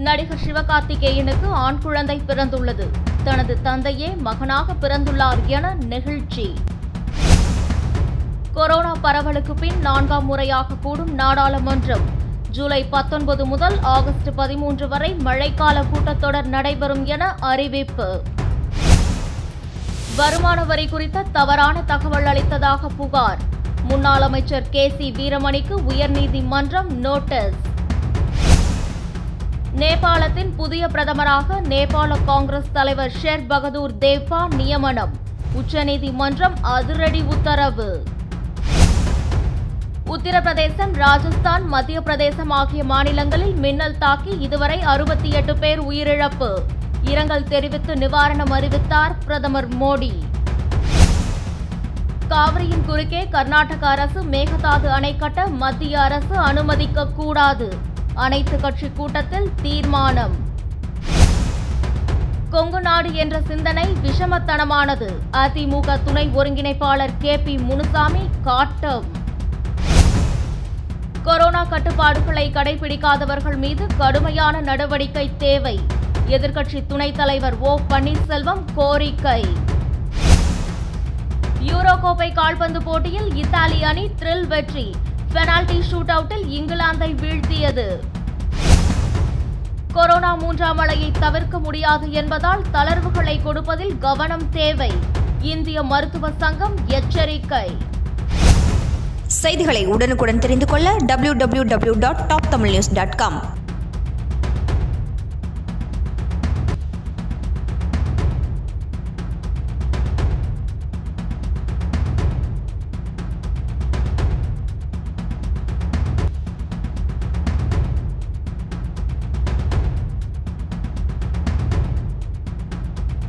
நடிகர் சிவகார்த்திகேயனுக்கு ஆண் குழந்தை பிறந்துள்ளது தனது தந்தையே மகனாக பிறந்துள்ளார் என நெகிழ்ச்சி கொரோனா பரவலுக்கு பின் நான்காம் முறையாக கூடும் நாடாளுமன்றம் ஜூலை பத்தொன்பது முதல் ஆகஸ்ட் பதிமூன்று வரை மழைக்கால கூட்டத்தொடர் நடைபெறும் என அறிவிப்பு வருமான வரி குறித்த தவறான தகவல் அளித்ததாக புகார் முன்னாள் அமைச்சர் கே சி வீரமணிக்கு உயர்நீதிமன்றம் நோட்டீஸ் நேபாளத்தின் புதிய பிரதமராக நேபாள காங்கிரஸ் தலைவர் ஷேர் பகதூர் தேவ்பா நியமனம் உச்சநீதிமன்றம் அதிரடி உத்தரவு உத்தரப்பிரதேசம் ராஜஸ்தான் மத்திய பிரதேசம் ஆகிய மாநிலங்களில் மின்னல் தாக்கி இதுவரை அறுபத்தி எட்டு பேர் உயிரிழப்பு இரங்கல் தெரிவித்து நிவாரணம் அறிவித்தார் பிரதமர் மோடி காவிரியின் குறுக்கே கர்நாடக அரசு மேகதாது அணை கட்ட மத்திய அரசு அனுமதிக்க கூடாது அனைத்து கட்சி கூட்டத்தில் தீர்மானம் கொங்கு நாடு என்ற சிந்தனை விஷமத்தனமானது அதிமுக துணை ஒருங்கிணைப்பாளர் கே பி முனுசாமி காட்டம் கொரோனா கட்டுப்பாடுகளை கடைபிடிக்காதவர்கள் மீது கடுமையான நடவடிக்கை தேவை எதிர்க்கட்சி துணைத் தலைவர் ஓ பன்னீர்செல்வம் கோரிக்கை யூரோ கோப்பை கால்பந்து போட்டியில் இத்தாலி அணி த்ரில் வெற்றி பெனால்டி ஷூட் அவுட்டில் இங்கிலாந்தை வீழ்த்தியது கொரோனா மூன்றாம் அலையை தவிர்க்க முடியாது என்பதால் தளர்வுகளை கொடுப்பதில் கவனம் தேவை இந்திய மருத்துவ சங்கம் எச்சரிக்கை செய்திகளை உடனுக்குடன் தெரிந்து கொள்ள www.toptamilnews.com